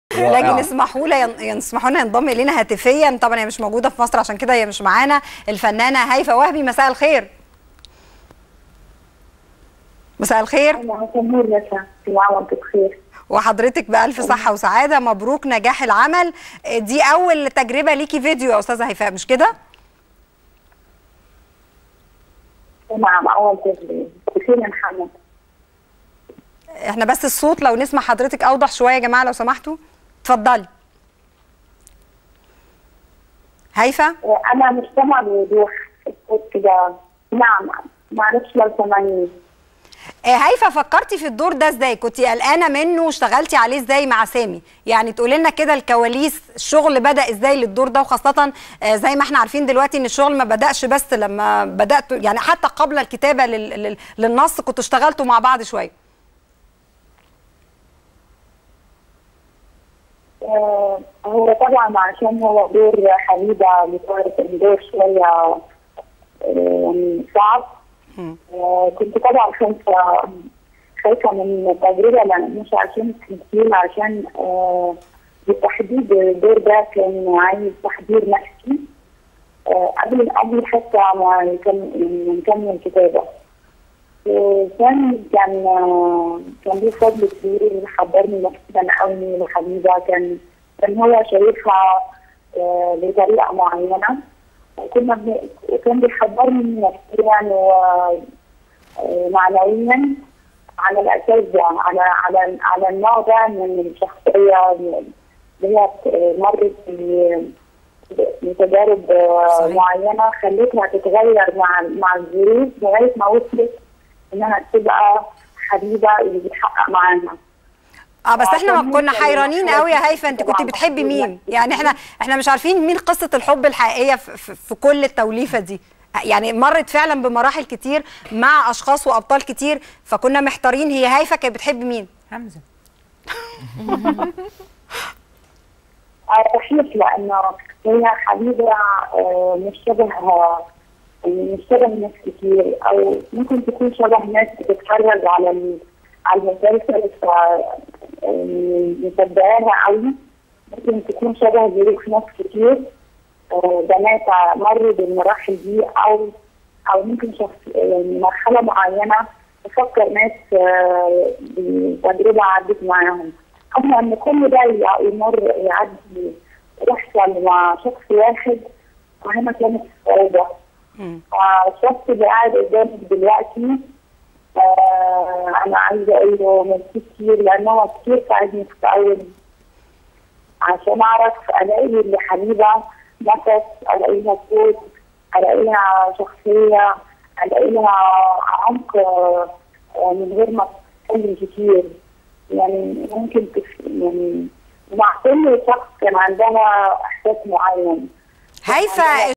لكن اسمحوا لنا يسمحوا لنا ينضم الينا هاتفيا طبعا هي مش موجوده في مصر عشان كده هي مش معانا الفنانه هيفا وهبي مساء الخير مساء الخير مساء لك في وانت بخير وحضرتك بألف صحة وسعادة مبروك نجاح العمل دي أول تجربة ليكي فيديو يا أستاذة هيفاء مش كده؟ نعم أول تجربة كثير محمد احنا بس الصوت لو نسمع حضرتك أوضح شوية يا جماعة لو سمحتوا اتفضلي هيفا أنا مش سامعة بوضوح الصوت كده نعم ما اعرفش لو سامعني هيفا فكرتي في الدور ده ازاي كنتي قلقانه منه واشتغلتي عليه ازاي مع سامي يعني تقولي لنا كده الكواليس الشغل بدا ازاي للدور ده وخاصه زي ما احنا عارفين دلوقتي ان الشغل ما بداش بس لما بدات يعني حتى قبل الكتابه لل... للنص كنتوا اشتغلتوا مع بعض شويه آه هو طبعا عشان هو دور حبيبه بطارة الدور شويه يعني صعب آه كنت طبعا خايفه خايفه من التجربه لان مش عشان التمثيل عشان آه بالتحديد الدور ده كان عايز تحضير نفسي آه قبل قبل حتى ما نكمل الكتابه كان كان كان ليه فضل كبير حضرني نفسيا قوي لحبيبه كان كان هو شايفها بطريقه معينه كنا كان بيحضرني نفسيا ومعنويا على الاساس ده على على على النوع ده من الشخصيه اللي هي مرت بتجارب معينه خلتها تتغير مع مع الظروف لغايه ما وصلت انها تبقى حبيبه اللي بتحقق معاها اه بس احنا كنا حيرانين قوي يا هيفا انت كنت بتحبي مين يعني احنا احنا مش عارفين مين قصه الحب الحقيقيه في, في, في كل التوليفه دي يعني مرت فعلا بمراحل كتير مع اشخاص وابطال كتير فكنا محتارين هي هيفا كانت بتحب مين حمزه صحيح لانه هي حبيبه مش شبه مش شبه ناس كتير او ممكن تكون شبه ناس بتتفرج على على المسلسل مصدقاها قوي ممكن تكون شبه ظروف ناس كتير بنات مروا بالمراحل دي او او ممكن شخص يعني مرحله معينه تفكر ناس بتجربه عدت معاهم اما ان كل ده يمر يعدي يحصل مع شخص واحد وهنا كانت صعوبه الشخص اللي قاعد قدامك دلوقتي آه انا عايزه اقول له ميرسي كتير لان هو كتير ساعدني في الاول عشان اعرف الاقي لحبيبه نفس الاقي لها صوت الاقي لها شخصيه الاقي لها عمق من غير ما تتكلم كتير يعني ممكن تف... يعني مع كل شخص كان عندها احساس معين هيفا